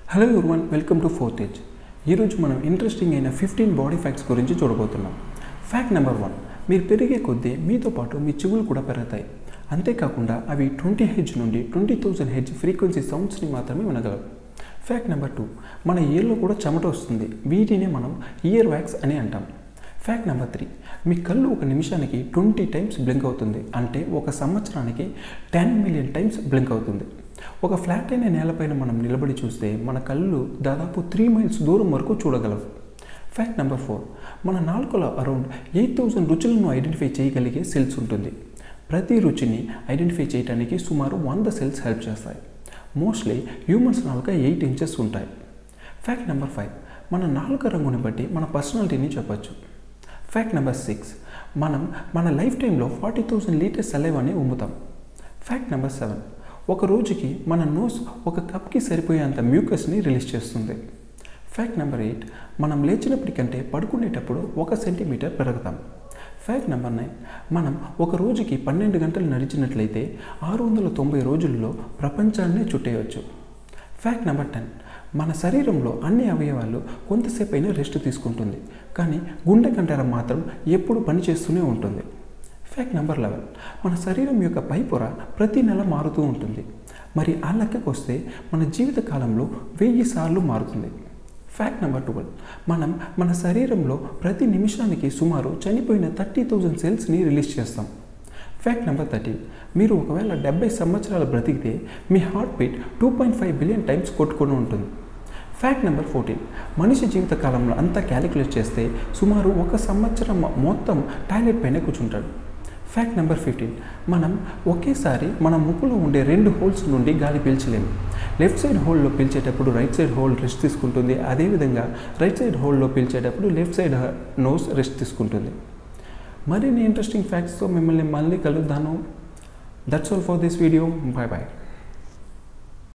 hello everyone welcome to fourth age ఈరోజు మనం interesting అయిన ఫిఫ్టీన్ బాడీ ఫ్యాక్ట్స్ గురించి చూడబోతున్నాం ఫ్యాక్ట్ నెంబర్ వన్ మీరు పెరిగే కొద్దీ మీతో పాటు మీ చెవులు కూడా పెరుగుతాయి అంతేకాకుండా అవి ట్వంటీ హెడ్జ్ నుండి ట్వంటీ థౌజండ్ హెడ్జ్ ఫ్రీక్వెన్సీ సౌండ్స్ని మాత్రమే వినగలవు ఫ్యాక్ట్ నెంబర్ టూ మన ఇయర్లో కూడా చెమట వస్తుంది వీటినే మనం ఇయర్ వ్యాక్స్ అని అంటాం ఫ్యాక్ట్ నెంబర్ త్రీ మీ కళ్ళు ఒక నిమిషానికి ట్వంటీ టైమ్స్ బ్లింక్ అవుతుంది అంటే ఒక సంవత్సరానికి టెన్ మిలియన్ టైమ్స్ బ్లింక్ అవుతుంది ఒక ఫ్లాట్ అయిన నేలపైన మనం నిలబడి చూస్తే మన కళ్ళు దాదాపు త్రీ మైల్స్ దూరం వరకు చూడగలవు ఫ్యాక్ట్ నెంబర్ ఫోర్ మన నాలుకలో అరౌండ్ ఎయిట్ థౌజండ్ రుచులను ఐడెంటిఫై చేయగలిగే సెల్స్ ఉంటుంది ప్రతి రుచిని ఐడెంటిఫై చేయడానికి సుమారు వంద సెల్స్ హెల్ప్ చేస్తాయి మోస్ట్లీ హ్యూమన్స్ నాలుక ఎయిట్ ఇంచెస్ ఉంటాయి ఫ్యాక్ట్ నెంబర్ ఫైవ్ మన నాలుక రంగుని బట్టి మన పర్సనాలిటీని చెప్పచ్చు ఫ్యాక్ట్ నెంబర్ సిక్స్ మనం మన లైఫ్ టైంలో ఫార్టీ థౌసండ్ లీటర్స్ సెలైవాని ఉమ్ముతాం ఫ్యాక్ట్ నెంబర్ సెవెన్ ఒక రోజుకి మన నోస్ ఒక కప్కి సరిపోయేంత మ్యూకస్ని రిలీజ్ చేస్తుంది ఫ్యాక్ట్ నెంబర్ ఎయిట్ మనం లేచినప్పటికంటే పడుకునేటప్పుడు ఒక సెంటీమీటర్ పెరుగుతాం ఫ్యాక్ట్ నెంబర్ నైన్ మనం ఒక రోజుకి పన్నెండు గంటలు నడిచినట్లయితే ఆరు వందల తొంభై రోజుల్లో ప్రపంచాన్నే చుట్టేయవచ్చు ఫ్యాక్ట్ నెంబర్ టెన్ మన శరీరంలో అన్ని అవయవాలు కొంతసేపు అయినా రెస్ట్ తీసుకుంటుంది కానీ గుండె కంటరం మాత్రం ఎప్పుడు పనిచేస్తూనే ఉంటుంది ఫ్యాక్ట్ నెంబర్ లెవెన్ మన శరీరం యొక్క పై పొర ప్రతి నెల మారుతూ ఉంటుంది మరి ఆ లెక్కకు వస్తే మన జీవిత కాలంలో వెయ్యి సార్లు మారుతుంది ఫ్యాక్ట్ నెంబర్ ట్వెల్వ్ మనం మన శరీరంలో ప్రతి నిమిషానికి సుమారు చనిపోయిన థర్టీ థౌజండ్ సెల్స్ని రిలీజ్ చేస్తాం ఫ్యాక్ట్ నెంబర్ థర్టీన్ మీరు ఒకవేళ డెబ్బై సంవత్సరాలు బ్రతికితే మీ heart beat two point five billion times కొట్టుకొని ఉంటుంది ఫ్యాక్ట్ నెంబర్ ఫోర్టీన్ మనిషి జీవిత కాలంలో అంతా క్యాలిక్యులేట్ చేస్తే సుమారు ఒక సంవత్సరం మొత్తం టాయిలెట్ పైన కూర్చుంటాడు ఫ్యాక్ట్ నెంబర్ ఫిఫ్టీన్ మనం ఒకేసారి మన ముక్కులో ఉండే రెండు హోల్స్ నుండి గాలి పీల్చలేము లెఫ్ట్ సైడ్ హోల్లో పీల్చేటప్పుడు రైట్ సైడ్ హోల్ రెస్ట్ తీసుకుంటుంది అదేవిధంగా రైట్ సైడ్ హోల్లో పీల్చేటప్పుడు లెఫ్ట్ సైడ్ నోస్ రెస్ట్ తీసుకుంటుంది మరిన్ని ఇంట్రెస్టింగ్ ఫ్యాక్ట్స్తో మిమ్మల్ని మళ్ళీ కలుద్దాను that's all for this video bye bye